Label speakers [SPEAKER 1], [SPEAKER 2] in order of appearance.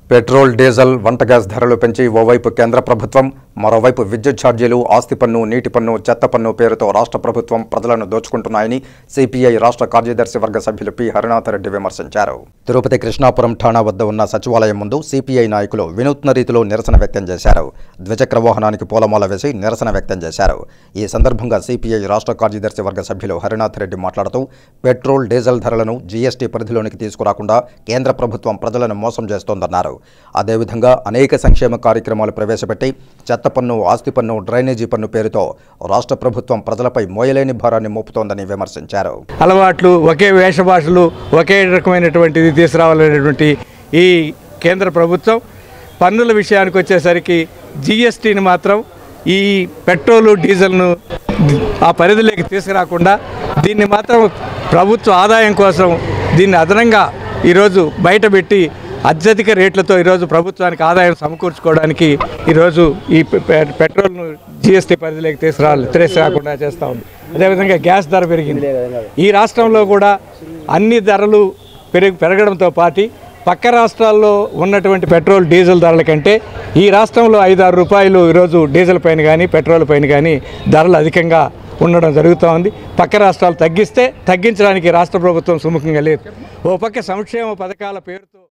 [SPEAKER 1] petrol diesel వంట gas ధరలు పెంచి ఓవైపు కేంద్ర ప్రభుత్వం మరోవైపు విద్యుత్ ఛార్జీలు ఆస్తి పన్ను నీటి పన్ను చెత్త పన్ను పేరుతో రాష్ట్ర ప్రభుత్వం ప్రజలను దోచుకుంటున్నాయని సిపిఐ రాష్ట్ర కార్యదర్శి వర్గ సభ్యులు పి హరినాథరెడ్డి విమర్శించారు తిరుపతి కృష్ణాపురం ఠాణా వద్ద ఉన్న సచివాలయం ముందు సిపిఐ నాయకులు వినూత్న రీతిలో నిరసన వ్యక్తం చేశారు ద్విచక్ర వాహనానికి పూలమాల వేసి నిరసన వ్యక్తం చేశారు ఈ సందర్భంగా సిపిఐ రాష్ట్ర కార్యదర్శి వర్గ సభ్యులు హరినాథరెడ్డి మాట్లాడుతూ పెట్రోల్ డీజిల్ ధరలను జీఎస్టీ పరిధిలోనికి తీసుకురాకుండా కేంద్ర ప్రభుత్వం ప్రజలను మోసం చేస్తోందన్నారు అదేవిధంగా అనేక సంక్షేమ కార్యక్రమాలు ప్రవేశపెట్టి చెత్త పన్ను ఆస్తి పన్ను డ్రైనేజీ పన్ను పేరుతో రాష్ట్ర ప్రభుత్వం ప్రజలపై మోయలేని భారాన్ని మోపుతోందని విమర్శించారు
[SPEAKER 2] అలవాట్లు ఒకే వేషభాషలు ఒకే రకమైనటువంటిది తీసుకురావాలనేటువంటి ఈ కేంద్ర ప్రభుత్వం పన్నుల విషయానికి వచ్చేసరికి జిఎస్టీని మాత్రం ఈ పెట్రోలు డీజిల్ను ఆ పరిధిలోకి తీసుకురాకుండా దీన్ని మాత్రం ప్రభుత్వ ఆదాయం కోసం దీన్ని అదనంగా ఈరోజు బయటపెట్టి అత్యధిక రేట్లతో ఈరోజు ప్రభుత్వానికి ఆదాయం సమకూర్చుకోవడానికి ఈరోజు ఈ పె- పె- పెట్రోల్ను జిఎస్టీ పరిధిలోకి తీసుకురావాలి తీసుకురాకుండా చేస్తూ ఉంది అదేవిధంగా గ్యాస్ ధర పెరిగింది ఈ రాష్ట్రంలో కూడా అన్ని ధరలు పెరుగు పెరగడంతో పాటు పక్క రాష్ట్రాల్లో ఉన్నటువంటి పెట్రోల్ డీజిల్ ధరల కంటే ఈ రాష్ట్రంలో ఐదు ఆరు రూపాయలు ఈరోజు డీజిల్ పైన కానీ పెట్రోల్ పైన కానీ ధరలు అధికంగా ఉండడం జరుగుతూ ఉంది పక్క రాష్ట్రాలు తగ్గిస్తే తగ్గించడానికి రాష్ట్ర ప్రభుత్వం సుముఖంగా లేదు ఓ పక్క సంక్షేమ పథకాల పేరుతో